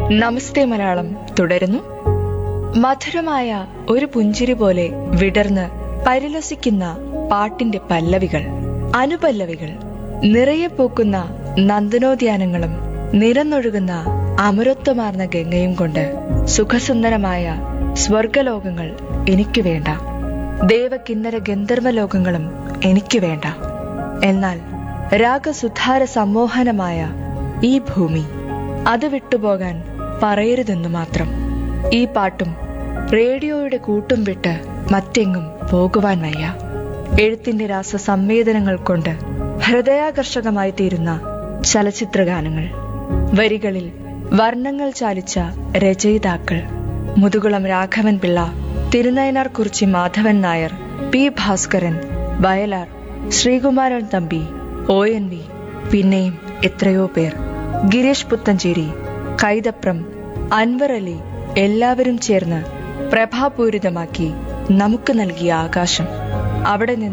നമസ്തേ മലയാളം തുടരുന്നു മധുരമായ ഒരു പുഞ്ചിരി പോലെ വിടർന്ന് പരിലസിക്കുന്ന പാട്ടിന്റെ പല്ലവികൾ അനുപല്ലവികൾ നിറയെ പൂക്കുന്ന നന്ദനോദ്യാനങ്ങളും നിരന്നൊഴുകുന്ന അമരത്വമാർന്ന ഗംഗയും കൊണ്ട് സുഖസുന്ദരമായ സ്വർഗലോകങ്ങൾ എനിക്ക് വേണ്ട ദേവകിന്നര ഗന്ധർവ ലോകങ്ങളും എനിക്ക് വേണ്ട എന്നാൽ രാഗസുധാര സമ്മോഹനമായ ഈ ഭൂമി അത് വിട്ടുപോകാൻ പറയരുതെന്നു മാത്രം ഈ പാട്ടും റേഡിയോയുടെ കൂട്ടും വിട്ട് മറ്റെങ്ങും പോകുവാൻ വയ്യ എഴുത്തിന്റെ രാസ സംവേദനങ്ങൾ കൊണ്ട് ഹൃദയാകർഷകമായി തീരുന്ന ചലച്ചിത്രഗാനങ്ങൾ വരികളിൽ വർണ്ണങ്ങൾ ചാലിച്ച രചയിതാക്കൾ Muthukulam Raghavan Pillai Thirunayanar Kurichi Madhavan Nair P Bhaskaran Vayalar Sreekumaran Thampi O N V പിന്നെയും എത്രയോ പേർ ഗിരീഷ് പുത്തഞ്ചേരി കൈതപ്രം അൻവർ അലി എല്ലാവരും ചേർന്ന് പ്രഭാപൂരിതമാക്കി നമുക്ക് നൽകിയ ആകാശം അവിടെ നിന്ന്